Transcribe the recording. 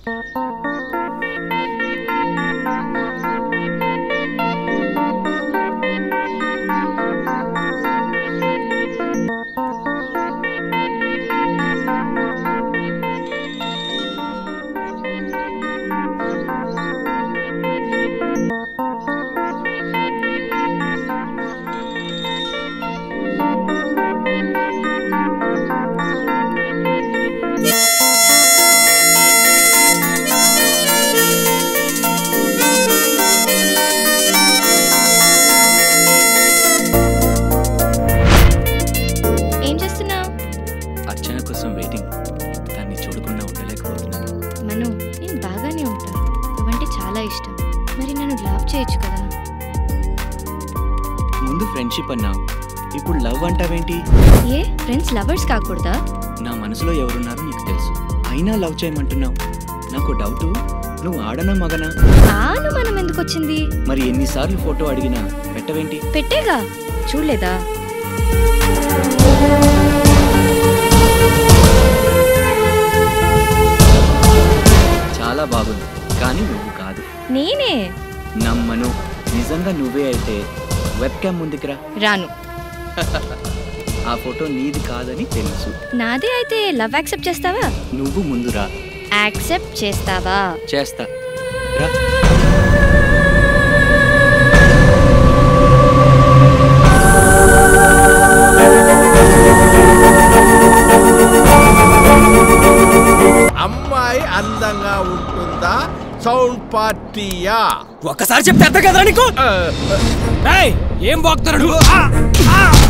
ఏం చేస్తున్నావు అర్చన కోసం వెయిటింగ్ దాన్ని చూడకుండా ఉండలేకపోతున్నాను మను నేను బాగానే ఉంటా నువ్వంటే చాలా ఇష్టం మరి నన్ను లవ్ చేయొచ్చు కదా ముందు ఫ్రెండ్షిప్ అన్నావు ఇప్పుడు లవ్ అంటావేంటి ఏ ఫ్రెండ్స్ లవర్స్ కాకూడదా నా మనసులో ఎవరున్నారో నీకు తెలుసు అయినా లవ్ చేయమంటున్నావు నాకు డౌట్ నువ్వు ఆడనా మగనా ఆను మనం ఎందుకు వచ్చింది మరి ఎన్నిసార్లు ఫోటో అడిగినా పెట్టవేంటి పెట్టేగా చూడలేదా చాలా బాగుంది కానీ నువ్వు కాదు నేనే నమ్మను నిజంగా నువ్వే అయితే వెబ్ క్యామ్ ముందుకు రా రాను ఆ ఫోటో నీది కాదని తెలుసు నాదే అయితే లవ్ యాక్సెప్ట్ చేస్తావా నువ్వు ముందు రా యాక్సెప్ట్ చేస్తావా చేస్తా రా అమ్మాయి అందంగా ఉంటుందా సౌండ్ పార్టీయా ఒక్కసారి చెప్తే అర్థం కదరా నీకు ఏయ్, ఏం బాగుతున్నాడు